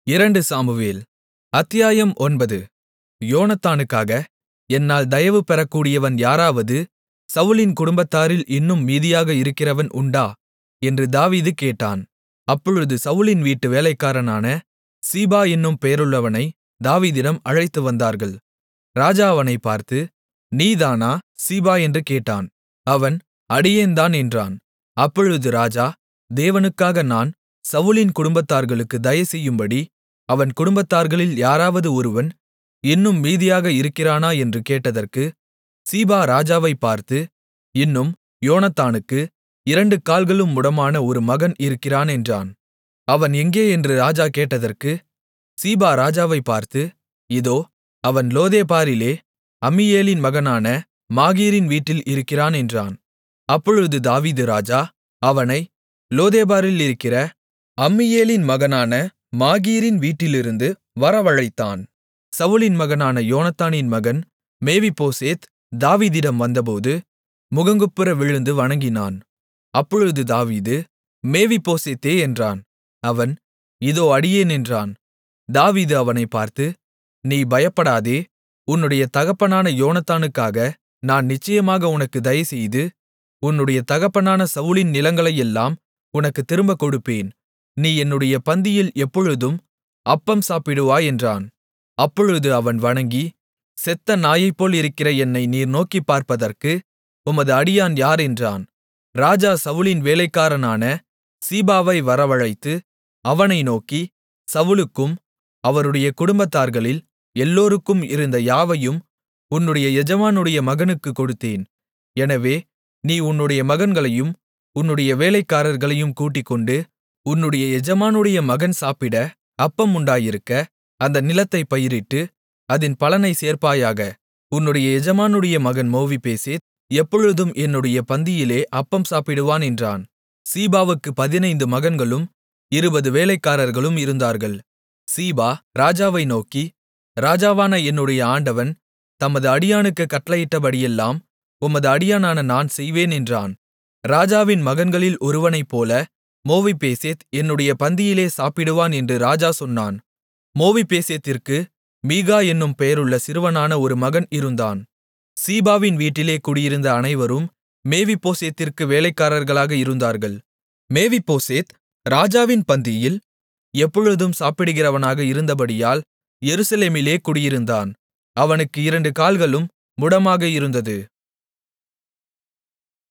இரண்டு சாமுவேல் அத்தியாயம் ஒன்பது யோனத்தானுக்காக என்னால் தயவு பெறக்கூடியவன் யாராவது சவுலின் குடும்பத்தாரில் இன்னும் மீதியாக இருக்கிறவன் உண்டா என்று தாவீது கேட்டான் அப்பொழுது சவுலின் வீட்டு வேலைக்காரனான சீபா என்னும் பெயருள்ளவனை தாவீதிடம் அழைத்துவந்தார்கள் ராஜா அவனைப் பார்த்து நீதானா சீபா என்று கேட்டான் அவன் அடியேன்தான் என்றான் அப்பொழுது ராஜா தேவனுக்காக நான் சவுலின் குடும்பத்தார்களுக்கு தயைசெய்யும்படி அவன் குடும்பத்தார்களில் யாராவது ஒருவன் இன்னும் மீதியாக இருக்கிறானா என்று கேட்டதற்கு சீபா ராஜாவைப் பார்த்து இன்னும் யோனத்தானுக்கு இரண்டு கால்களும் முடமான ஒரு மகன் இருக்கிறான் என்றான் அவன் எங்கே என்று ராஜா கேட்டதற்கு சீபா ராஜாவைப் பார்த்து இதோ அவன் லோதேபாரிலே அம்மியேலின் மகனான மாகீரின் வீட்டில் இருக்கிறான் என்றான் அப்பொழுது தாவீது ராஜா அவனை லோதேபாரில் இருக்கிற அம்மியேலின் மகனான மாகீரின் வீட்டிலிருந்து வரவழைத்தான் சவுலின் மகனான யோனத்தானின் மகன் மேவிபோசேத் தாவீதிடம் வந்தபோது முகங்குப்புற விழுந்து வணங்கினான் அப்பொழுது தாவீது மேவிபோசேத்தே என்றான் அவன் இதோ அடியேன் என்றான் தாவீது அவனைப் பார்த்து நீ பயப்படாதே உன்னுடைய தகப்பனான யோனத்தானுக்காக நான் நிச்சயமாக உனக்கு தயைசெய்து உன்னுடைய தகப்பனான சவுலின் நிலங்களையெல்லாம் உனக்குத் திரும்பக் கொடுப்பேன் நீ என்னுடைய பந்தியில் எப்பொழுதும் அப்பம் சாப்பிடுவாய் என்றான் அப்பொழுது அவன் வணங்கி செத்த நாயைப்போல் இருக்கிற என்னை நீர் நோக்கிப் பார்ப்பதற்கு உமது அடியான் யார் என்றான் ராஜா சவுலின் வேலைக்காரனான சீபாவை வரவழைத்து அவனை நோக்கி சவுலுக்கும் அவருடைய குடும்பத்தார்களில் எல்லோருக்கும் இருந்த யாவையும் உன்னுடைய எஜமானுடைய மகனுக்குக் கொடுத்தேன் எனவே நீ உன்னுடைய மகன்களையும் உன்னுடைய வேலைக்காரர்களையும் கூட்டிக்கொண்டு உன்னுடைய எஜமானுடைய மகன் சாப்பிட அப்பம் உண்டாயிருக்க அந்த நிலத்தைப் பயிரிட்டு அதின் பலனைச் சேர்ப்பாயாக உன்னுடைய எஜமானுடைய மகன் மேவிபோசேத் எப்பொழுதும் என்னுடைய பந்தியிலே அப்பம் சாப்பிடுவான் என்றான் சீபாவுக்கு பதினைந்து மகன்களும் இருபது வேலைக்காரர்களும் இருந்தார்கள் சீபா ராஜாவை நோக்கி ராஜாவான என்னுடைய ஆண்டவன் தமது அடியானுக்குக் கட்டளையிட்டபடியெல்லாம் உமது அடியானான நான் செய்வேன் என்றான் ராஜாவின் மகன்களில் ஒருவனைப்போல மேவிபோசேத் என்னுடைய பந்தியிலே சாப்பிடுவான் என்று ராஜா சொன்னான் மேவிபோசேத்திற்கு மீகா என்னும் பெயருள்ள சிறுவனான ஒரு மகன் இருந்தான் சீபாவின் வீட்டிலே குடியிருந்த அனைவரும் மேவிபோசேத்திற்கு வேலைக்காரர்களாக இருந்தார்கள் மேவிபோசேத் ராஜாவின் பந்தியில் எப்பொழுதும் சாப்பிடுகிறவனாக இருந்தபடியால் எருசலேமிலே குடியிருந்தான் அவனுக்கு இரண்டு கால்களும் முடமாக இருந்தது